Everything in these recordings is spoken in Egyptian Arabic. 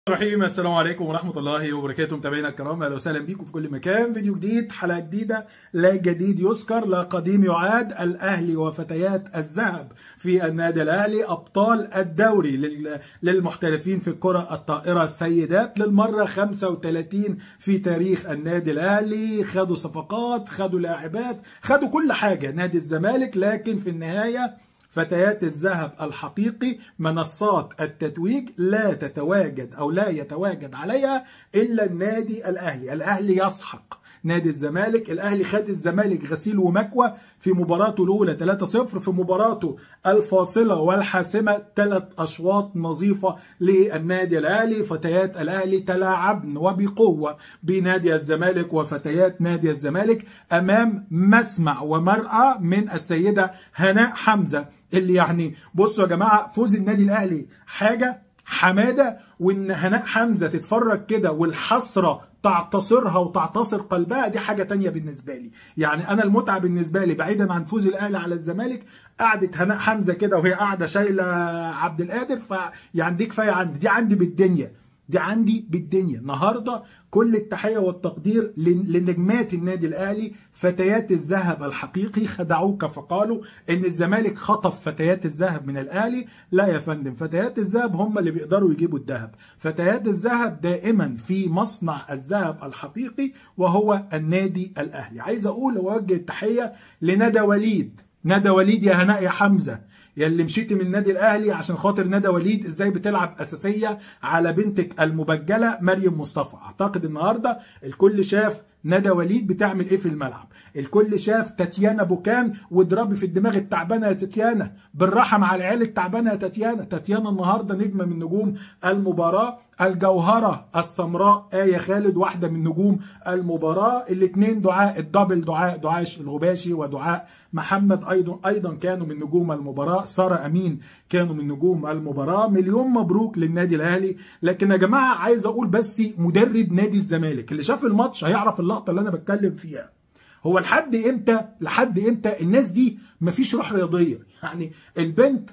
الرحيم السلام عليكم ورحمة الله وبركاته متابعينا الكرام اهلا وسهلا بيكم في كل مكان فيديو جديد حلقة جديدة لا جديد يذكر لا قديم يعاد الاهلي وفتيات الذهب في النادي الاهلي ابطال الدوري لل- للمحترفين في الكرة الطائرة السيدات للمرة 35 في تاريخ النادي الاهلي خدوا صفقات خدوا لاعبات خدوا كل حاجة نادي الزمالك لكن في النهاية فتيات الذهب الحقيقي منصات التتويج لا تتواجد او لا يتواجد عليها الا النادي الاهلي، الاهلي يسحق نادي الزمالك، الاهلي خد الزمالك غسيل ومكوى في مباراته الاولى 3-0 في مباراته الفاصله والحاسمه ثلاث اشواط نظيفه للنادي الاهلي، فتيات الاهلي تلاعبن وبقوه بنادي الزمالك وفتيات نادي الزمالك امام مسمع ومرأى من السيده هناء حمزه اللي يعني بصوا يا جماعه فوز النادي الاهلي حاجه حماده وان هناء حمزه تتفرج كده والحسره تعتصرها وتعتصر قلبها دي حاجه تانية بالنسبه لي يعني انا المتعه بالنسبه لي بعيدا عن فوز الاهلي على الزمالك قعدت هناء حمزه كده وهي قاعده شايله عبد القادر فيعني دي كفايه عندي دي عندي بالدنيا دي عندي بالدنيا النهارده كل التحيه والتقدير لن- لنجمات النادي الاهلي فتيات الذهب الحقيقي خدعوك فقالوا ان الزمالك خطف فتيات الذهب من الاهلي لا يا فندم فتيات الذهب هم اللي بيقدروا يجيبوا الذهب فتيات الذهب دائما في مصنع الذهب الحقيقي وهو النادي الاهلي عايز اقول واوجه التحيه لندى وليد ندى وليد يا هناء يا حمزه يا اللي مشيتي من النادي الاهلي عشان خاطر ندى وليد ازاي بتلعب اساسيه على بنتك المبجله مريم مصطفى اعتقد النهارده الكل شاف ندى وليد بتعمل ايه في الملعب الكل شاف تاتيانا بوكان واضربي في الدماغ التعبانه يا تاتيانا بالراحه مع العيال التعبانه يا تاتيانا تاتيانا النهارده نجمه من نجوم المباراه الجوهره السمراء ايه خالد واحده من نجوم المباراه الاثنين دعاء الدبل دعاء دعاش الغباشي ودعاء محمد ايضا ايضا كانوا من نجوم المباراه ساره امين كانوا من نجوم المباراه مليون مبروك للنادي الاهلي لكن يا جماعه عايز اقول بس مدرب نادي الزمالك اللي شاف الماتش هيعرف اللقطه اللي انا بتكلم فيها هو لحد امتى لحد امتى الناس دي مفيش روح رياضيه يعني البنت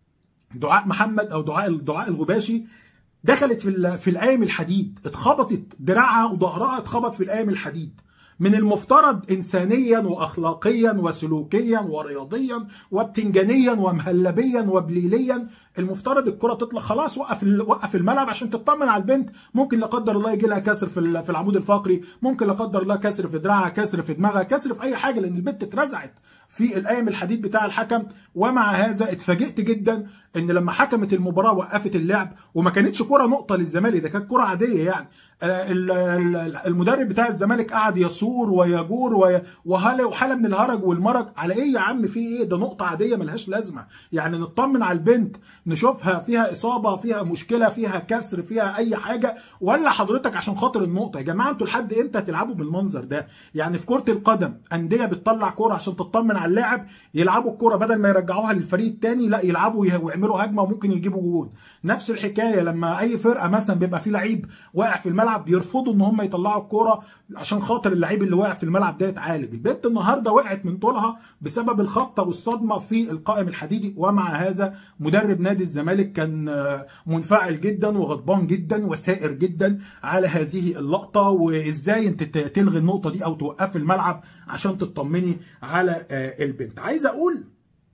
دعاء محمد او دعاء دعاء الغباشي دخلت في ال- في القايم الحديد اتخبطت دراعها وظهرها اتخبط في القايم الحديد من المفترض انسانيا واخلاقيا وسلوكيا ورياضيا وبتنجانيا ومهلبيا وبليليا المفترض الكره تطلع خلاص وقف ال- وقف الملعب عشان تطمن على البنت ممكن لا قدر الله يجي لها كسر في ال- في العمود الفقري ممكن لا قدر الله كسر في دراعها كسر في دماغها كسر في اي حاجه لان البنت اترزعت في القايم الحديد بتاع الحكم ومع هذا اتفاجئت جدا ان لما حكمت المباراه وقفت اللعب وما كانتش كره نقطه للزمالك ده كانت كره عاديه يعني آه، ال- ال- المدرب بتاع الزمالك قعد يصور ويجور وي- وهلا وحاله من الهرج والمرج على ايه يا عم في ايه ده نقطه عاديه ملهاش لازمه يعني نطمن على البنت نشوفها فيها اصابه فيها مشكله فيها كسر فيها اي حاجه ولا حضرتك عشان خاطر النقطه يا جماعه انتوا لحد امتى هتلعبوا بالمنظر ده يعني في كره القدم انديه بتطلع كوره عشان تطمن على اللاعب يلعبوا الكوره بدل ما يرجعوها للفريق الثاني لا يلعبوا يه- ويعملوا هجمه وممكن يجيبوا جول نفس الحكايه لما اي فرقه مثلا بيبقى في لعيب واقع في الملعب يرفضوا ان هم يطلعوا الكوره عشان خاطر اللعيب اللي واقع في الملعب ده يتعالج البنت النهارده وقعت من طولها بسبب الخبطه والصدمه في القائم الحديدي ومع هذا مدرب نادي الزمالك كان آه، منفعل جدا وغضبان جدا وثائر جدا على هذه اللقطه وازاي انت ت- تلغي النقطه دي او توقفي الملعب عشان تطمني على آه، البنت عايز اقول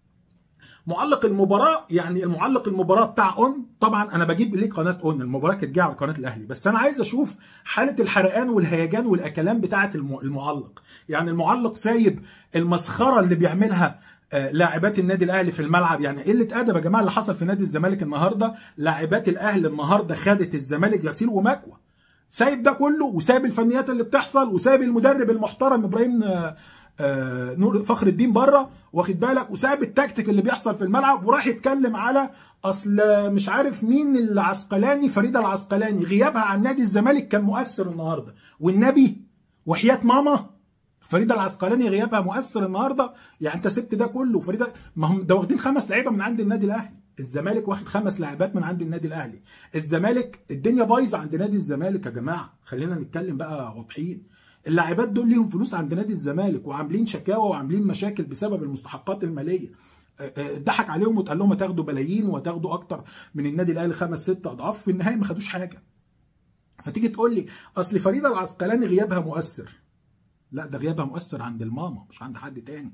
معلق المباراه يعني المعلق المباراه بتاع اون طبعا انا بجيب ليه قناه اون المباراه كانت جايه على قناه الاهلي بس انا عايز اشوف حاله الحرقان والهيجان والاكلام بتاعه الم- المعلق يعني المعلق سايب المسخره اللي بيعملها آه، لاعبات النادي الاهلي في الملعب يعني قله ادب يا جماعه اللي حصل في نادي الزمالك النهارده لاعبات الاهلي النهارده خدت الزمالك غسيل ومكوى سايب ده كله وسايب الفنيات اللي بتحصل وسايب المدرب المحترم ابراهيم آه، آه، نور فخر الدين بره واخد بالك وسايب التكتيك اللي بيحصل في الملعب وراح يتكلم على اصل مش عارف مين العسقلاني فريده العسقلاني غيابها عن نادي الزمالك كان مؤثر النهارده والنبي وحياه ماما فريده العسقلاني غيابها مؤثر النهارده يعني انت سبت ده كله فريده ما هم ده واخدين خمس لعيبه من عند النادي الاهلي الزمالك واخد خمس لاعبات من عند النادي الاهلي الزمالك الدنيا بايظه عند نادي الزمالك يا جماعه خلينا نتكلم بقى واضحين اللاعبات دول ليهم فلوس عند نادي الزمالك وعاملين شكاوى وعاملين مشاكل بسبب المستحقات الماليه ضحك عليهم واتقال لهم هتاخدوا بلايين وهتاخدوا اكتر من النادي الاهلي خمس ست اضعاف في النهايه ما خدوش حاجه فتيجي تقول لي اصل فريده العسقلاني غيابها مؤثر لا ده غيابها مؤثر عند الماما مش عند حد تاني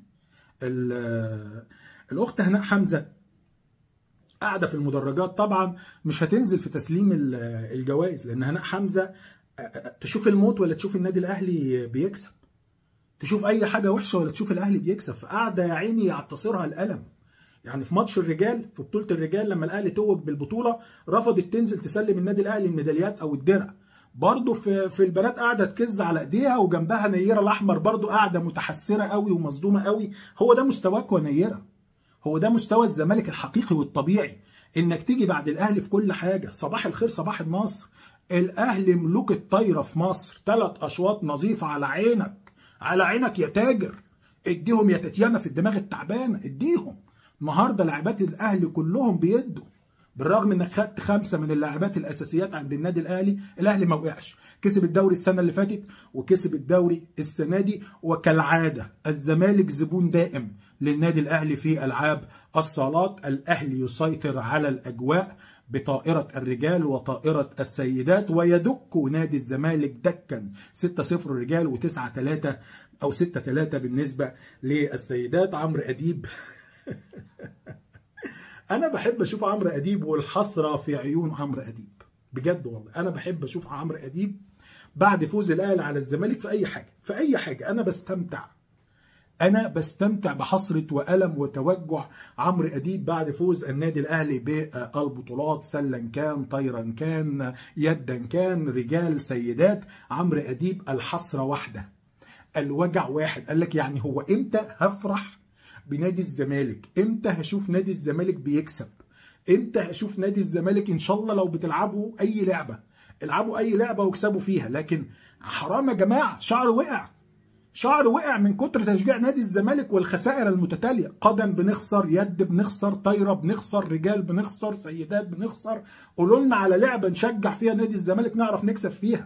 الاخت هناء حمزه قاعده في المدرجات طبعا مش هتنزل في تسليم الجوائز لان هناء حمزه تشوف الموت ولا تشوف النادي الاهلي بيكسب تشوف اي حاجه وحشه ولا تشوف الاهلي بيكسب فقاعده يا عيني يعتصرها الالم يعني في ماتش الرجال في بطوله الرجال لما الاهلي توج بالبطوله رفضت تنزل تسلم النادي الاهلي الميداليات او الدرع برضه في في البنات قاعده تكز على ايديها وجنبها نيره الاحمر برضه قاعده متحسره قوي ومصدومه قوي هو ده مستواك ونيره هو ده مستوى الزمالك الحقيقي والطبيعي انك تيجي بعد الاهلي في كل حاجه صباح الخير صباح النصر الاهلي ملوك الطايره في مصر ثلاث اشواط نظيفه على عينك على عينك يا تاجر اديهم يا تتيانا في الدماغ التعبانه اديهم النهارده لاعبات الاهلي كلهم بيدوا بالرغم انك خدت خمسه من اللاعبات الاساسيات عند النادي الاهلي الاهلي ما وقعش كسب الدوري السنه اللي فاتت وكسب الدوري السنه دي وكالعاده الزمالك زبون دائم للنادي الاهلي في العاب الصالات الاهلي يسيطر على الاجواء بطائرة الرجال وطائرة السيدات ويدك نادي الزمالك دكا 6-0 رجال و9-3 أو 6-3 بالنسبة للسيدات عمرو أديب انا بحب اشوف عمرو اديب والحسره في عيون عمرو اديب بجد والله انا بحب اشوف عمرو اديب بعد فوز الاهلي على الزمالك في اي حاجه في اي حاجه انا بستمتع انا بستمتع بحسره والم وتوجع عمرو اديب بعد فوز النادي الاهلي بالبطولات سلا كان طيرا كان يدا كان رجال سيدات عمرو اديب الحسره واحده الوجع واحد قال لك يعني هو امتى هفرح بنادي الزمالك امتى هشوف نادي الزمالك بيكسب امتى هشوف نادي الزمالك ان شاء الله لو بتلعبوا اي لعبه العبوا اي لعبه واكسبوا فيها لكن حرام يا جماعه شعر وقع شعر وقع من كتر تشجيع نادي الزمالك والخسائر المتتاليه قدم بنخسر يد بنخسر طايره بنخسر رجال بنخسر سيدات بنخسر قولوا لنا على لعبه نشجع فيها نادي الزمالك نعرف نكسب فيها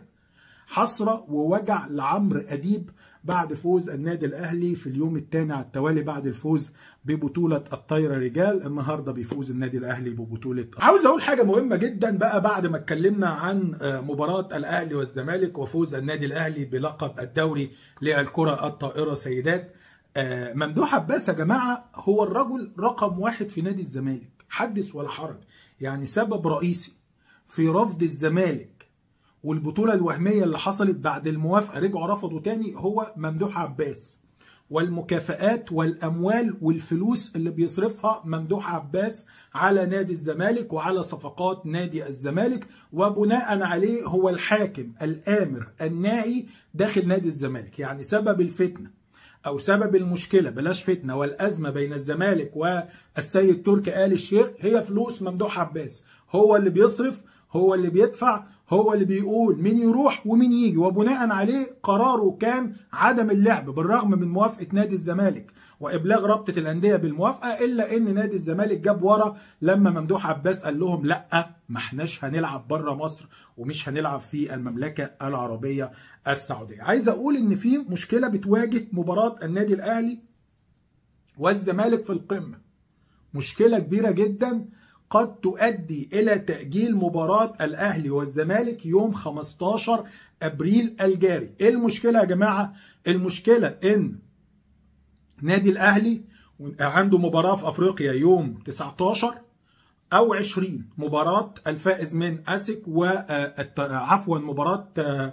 حسره ووجع لعمرو اديب بعد فوز النادي الاهلي في اليوم الثاني على التوالي بعد الفوز ببطوله الطايره رجال النهارده بيفوز النادي الاهلي ببطوله عاوز اقول حاجه مهمه جدا بقى بعد ما اتكلمنا عن مباراه الاهلي والزمالك وفوز النادي الاهلي بلقب الدوري للكره الطائره سيدات ممدوح عباس يا جماعه هو الرجل رقم واحد في نادي الزمالك حدث ولا حرج يعني سبب رئيسي في رفض الزمالك والبطوله الوهميه اللي حصلت بعد الموافقه رجعوا رفضوا تاني هو ممدوح عباس والمكافآت والاموال والفلوس اللي بيصرفها ممدوح عباس على نادي الزمالك وعلى صفقات نادي الزمالك وبناء عليه هو الحاكم الامر الناهي داخل نادي الزمالك يعني سبب الفتنه او سبب المشكله بلاش فتنه والازمه بين الزمالك والسيد تركي آل الشيخ هي فلوس ممدوح عباس هو اللي بيصرف هو اللي بيدفع هو اللي بيقول مين يروح ومين يجي وبناء عليه قراره كان عدم اللعب بالرغم من موافقه نادي الزمالك وابلاغ رابطه الانديه بالموافقه الا ان نادي الزمالك جاب ورا لما ممدوح عباس قال لهم لا ما احناش هنلعب بره مصر ومش هنلعب في المملكه العربيه السعوديه عايز اقول ان في مشكله بتواجه مباراه النادي الاهلي والزمالك في القمه مشكله كبيره جدا قد تؤدي إلى تأجيل مباراة الأهلي والزمالك يوم 15 أبريل الجاري إيه المشكلة يا جماعة؟ المشكلة إن نادي الأهلي عنده مباراة في أفريقيا يوم 19 أو 20 مباراة الفائز من أسك وعفوا مباراة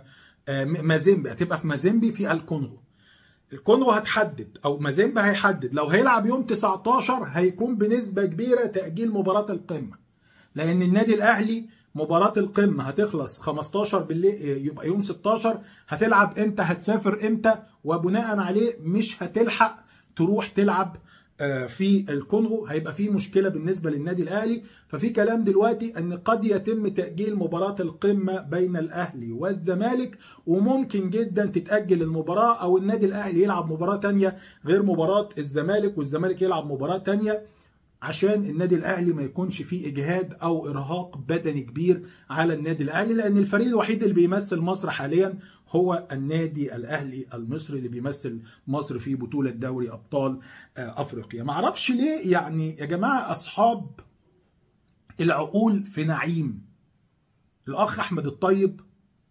مازيمبي هتبقى في مازيمبي في الكونغو الكونغو هتحدد او مازيمبا هيحدد لو هيلعب يوم 19 هيكون بنسبه كبيره تاجيل مباراه القمه لان النادي الاهلي مباراه القمه هتخلص 15 بالليل يبقى يوم 16 هتلعب امتى هتسافر امتى وبناء عليه مش هتلحق تروح تلعب في الكونغو هيبقى في مشكله بالنسبه للنادي الاهلي ففي كلام دلوقتي ان قد يتم تاجيل مباراه القمه بين الاهلي والزمالك وممكن جدا تتاجل المباراه او النادي الاهلي يلعب مباراه تانية غير مباراه الزمالك والزمالك يلعب مباراه تانية عشان النادي الاهلي ما يكونش فيه اجهاد او ارهاق بدني كبير على النادي الاهلي لان الفريق الوحيد اللي بيمثل مصر حاليا هو النادي الاهلي المصري اللي بيمثل مصر في بطوله دوري ابطال افريقيا ما اعرفش ليه يعني يا جماعه اصحاب العقول في نعيم الاخ احمد الطيب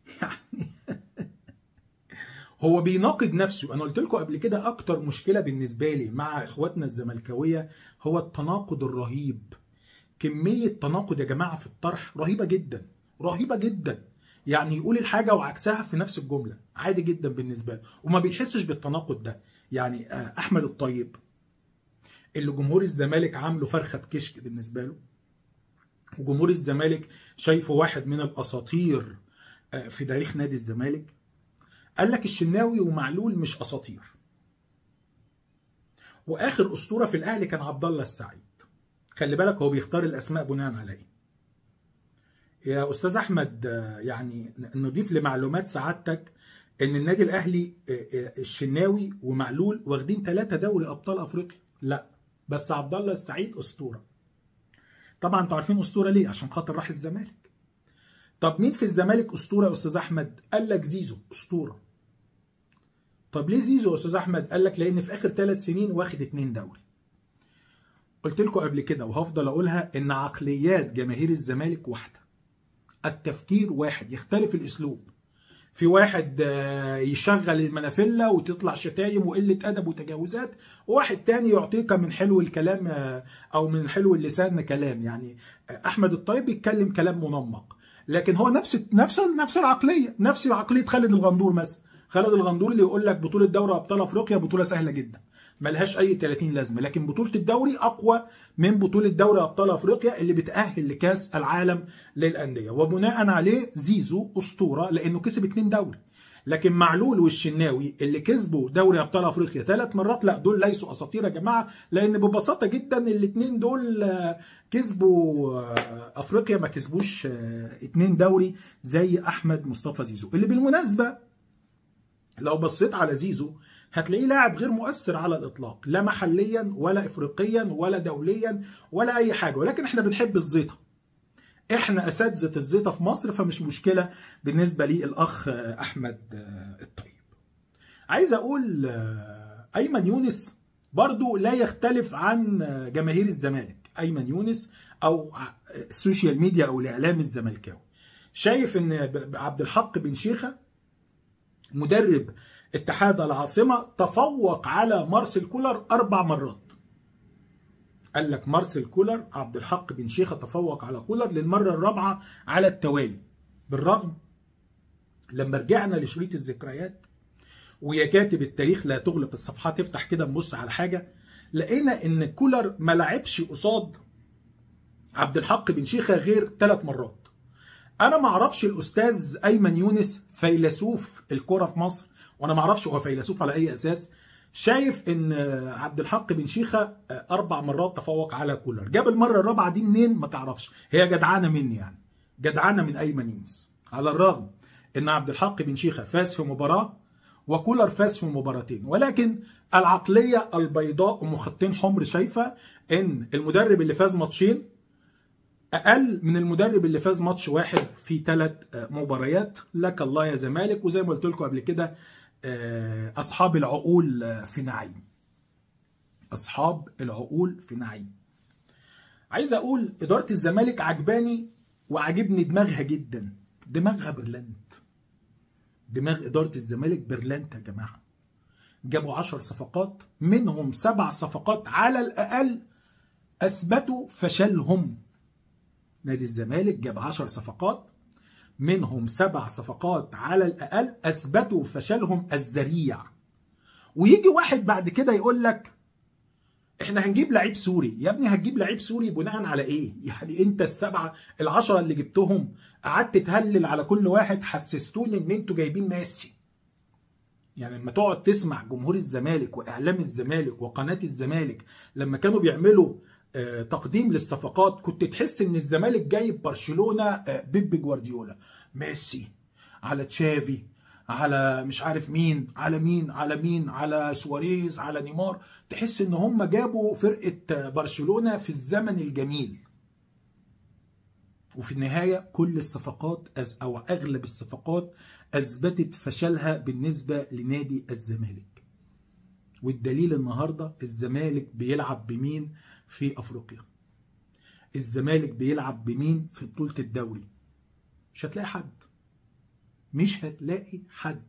يعني هو بيناقض نفسه انا قلت لكم قبل كده اكتر مشكله بالنسبه لي مع اخواتنا الزملكاويه هو التناقض الرهيب كميه تناقض يا جماعه في الطرح رهيبه جدا رهيبه جدا يعني يقول الحاجه وعكسها في نفس الجمله عادي جدا بالنسبه له وما بيحسش بالتناقض ده يعني احمد الطيب اللي جمهور الزمالك عامله فرخه بكشك بالنسبه له وجمهور الزمالك شايفه واحد من الاساطير في تاريخ نادي الزمالك قال لك الشناوي ومعلول مش اساطير واخر اسطوره في الاهلي كان عبد الله السعيد خلي بالك هو بيختار الاسماء بناء على ايه يا استاذ احمد يعني نضيف لمعلومات سعادتك ان النادي الاهلي الشناوي ومعلول واخدين ثلاثه دوري ابطال افريقيا لا بس عبد الله السعيد اسطوره طبعا انتوا عارفين اسطوره ليه عشان خاطر راح الزمالك طب مين في الزمالك اسطوره يا استاذ احمد قال لك زيزو اسطوره طب ليه زيزو يا استاذ احمد قال لك لان في اخر ثلاث سنين واخد اتنين دوري قلت لكم قبل كده وهفضل اقولها ان عقليات جماهير الزمالك واحده التفكير واحد يختلف الاسلوب في واحد يشغل المنافلة وتطلع شتايم وقلة أدب وتجاوزات وواحد تاني يعطيك من حلو الكلام أو من حلو اللسان كلام يعني أحمد الطيب بيتكلم كلام منمق لكن هو نفس نفس نفس العقلية نفس عقلية خالد الغندور مثلا خالد الغندور اللي يقول لك بطولة دوري أبطال أفريقيا بطولة سهلة جدا ملهاش اي 30 لازمه لكن بطوله الدوري اقوى من بطوله دوري ابطال افريقيا اللي بتاهل لكاس العالم للانديه وبناء عليه زيزو اسطوره لانه كسب اتنين دوري لكن معلول والشناوي اللي كسبوا دوري ابطال افريقيا ثلاث مرات لا دول ليسوا اساطير يا جماعه لان ببساطه جدا الاثنين دول كسبوا افريقيا ما كسبوش اتنين دوري زي احمد مصطفى زيزو اللي بالمناسبه لو بصيت على زيزو هتلاقيه لاعب غير مؤثر على الاطلاق لا محليا ولا افريقيا ولا دوليا ولا اي حاجه ولكن احنا بنحب الزيطه احنا اساتذه الزيطه في مصر فمش مشكله بالنسبه لي الاخ احمد الطيب عايز اقول ايمن يونس برضو لا يختلف عن جماهير الزمالك ايمن يونس او السوشيال ميديا او الاعلام الزملكاوي شايف ان عبد الحق بن شيخه مدرب اتحاد العاصمه تفوق على مارسيل كولر اربع مرات قال لك مارسيل كولر عبد الحق بن شيخه تفوق على كولر للمره الرابعه على التوالي بالرغم لما رجعنا لشريط الذكريات ويا كاتب التاريخ لا تغلق الصفحات افتح كده نبص على حاجه لقينا ان كولر ما لعبش قصاد عبد الحق بن شيخه غير ثلاث مرات انا ما اعرفش الاستاذ ايمن يونس فيلسوف الكره في مصر وانا ما اعرفش هو فيلسوف على اي اساس شايف ان عبد الحق بن شيخه اربع مرات تفوق على كولر جاب المره الرابعه دي منين ما تعرفش هي جدعانه مني يعني جدعانه من ايمن يونس على الرغم ان عبد الحق بن شيخه فاز في مباراه وكولر فاز في مباراتين ولكن العقليه البيضاء ام خطين حمر شايفه ان المدرب اللي فاز ماتشين اقل من المدرب اللي فاز ماتش واحد في ثلاث مباريات لك الله يا زمالك وزي ما قلت لكم قبل كده اصحاب العقول في نعيم اصحاب العقول في نعيم عايز اقول اداره الزمالك عجباني وعجبني دماغها جدا دماغها برلنت دماغ اداره الزمالك برلنت يا جماعه جابوا 10 صفقات منهم سبع صفقات على الاقل اثبتوا فشلهم نادي الزمالك جاب 10 صفقات منهم سبع صفقات على الأقل أثبتوا فشلهم الذريع ويجي واحد بعد كده يقول لك احنا هنجيب لعيب سوري يا ابني هتجيب لعيب سوري بناء على ايه يعني انت السبعه العشره اللي جبتهم قعدت تهلل على كل واحد حسستوني ان انتوا جايبين ميسي يعني لما تقعد تسمع جمهور الزمالك واعلام الزمالك وقناه الزمالك لما كانوا بيعملوا تقديم للصفقات كنت تحس ان الزمالك جايب برشلونه بيب جوارديولا ميسي على تشافي على مش عارف مين على مين على مين على سواريز على نيمار تحس ان هم جابوا فرقه برشلونه في الزمن الجميل وفي النهايه كل الصفقات او اغلب الصفقات اثبتت فشلها بالنسبه لنادي الزمالك والدليل النهارده الزمالك بيلعب بمين في افريقيا الزمالك بيلعب بمين في بطوله الدوري مش هتلاقي حد مش هتلاقي حد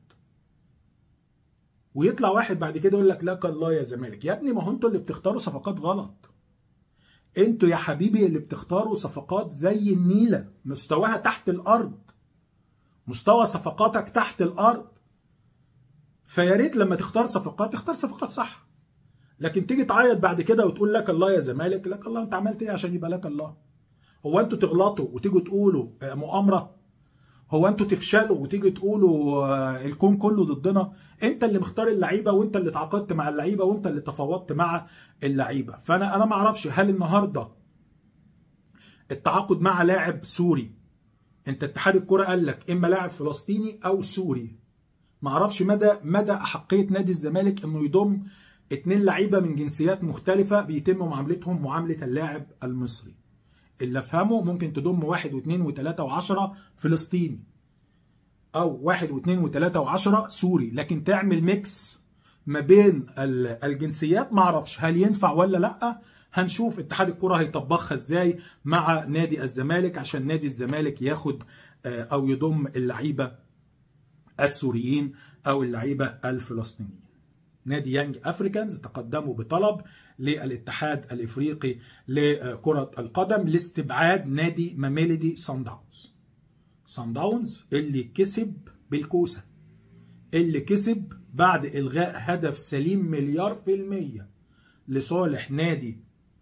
ويطلع واحد بعد كده يقول لك لك الله يا زمالك يا ابني ما هو انتوا اللي بتختاروا صفقات غلط انتوا يا حبيبي اللي بتختاروا صفقات زي النيله مستواها تحت الارض مستوى صفقاتك تحت الارض فيا ريت لما تختار صفقات تختار صفقات صح لكن تيجي تعيط بعد كده وتقول لك الله يا زمالك لك الله انت عملت ايه عشان يبقى لك الله هو انتوا تغلطوا وتيجوا تقولوا مؤامره هو انتوا تفشلوا وتيجي تقولوا الكون كله ضدنا انت اللي مختار اللعيبه وانت اللي تعاقدت مع اللعيبه وانت اللي تفاوضت مع اللعيبه فانا انا ما اعرفش هل النهارده التعاقد مع لاعب سوري انت اتحاد الكره قال لك اما لاعب فلسطيني او سوري ما اعرفش مدى مدى احقيه نادي الزمالك انه يضم اتنين لعيبه من جنسيات مختلفه بيتم معاملتهم معامله اللاعب المصري اللي افهمه ممكن تضم واحد واثنين وثلاثة وعشرة فلسطيني او واحد واثنين وثلاثة وعشرة سوري لكن تعمل ميكس ما بين الجنسيات معرفش هل ينفع ولا لا هنشوف اتحاد الكرة هيطبخها ازاي مع نادي الزمالك عشان نادي الزمالك ياخد او يضم اللعيبة السوريين او اللعيبة الفلسطينيين نادي يانج افريكانز تقدموا بطلب للاتحاد الافريقي لكره القدم لاستبعاد نادي ماميليدي سان داونز سان داونز اللي كسب بالكوسه اللي كسب بعد الغاء هدف سليم مليار في الميه لصالح نادي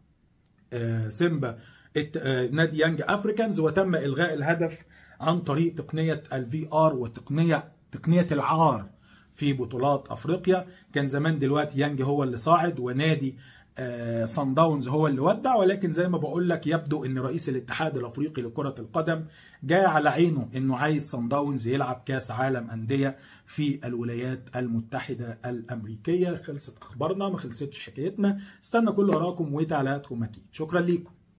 سيمبا نادي يانج افريكانز وتم الغاء الهدف عن طريق تقنيه الفي ار وتقنيه تقنيه العار في بطولات افريقيا كان زمان دلوقتي يانج هو اللي صاعد ونادي آه صن داونز هو اللي ودع ولكن زي ما بقول لك يبدو ان رئيس الاتحاد الافريقي لكره القدم جاي على عينه انه عايز صن داونز يلعب كاس عالم انديه في الولايات المتحده الامريكيه خلصت اخبارنا ما خلصتش حكايتنا استنى كل اراءكم وتعليقاتكم اكيد شكرا ليكم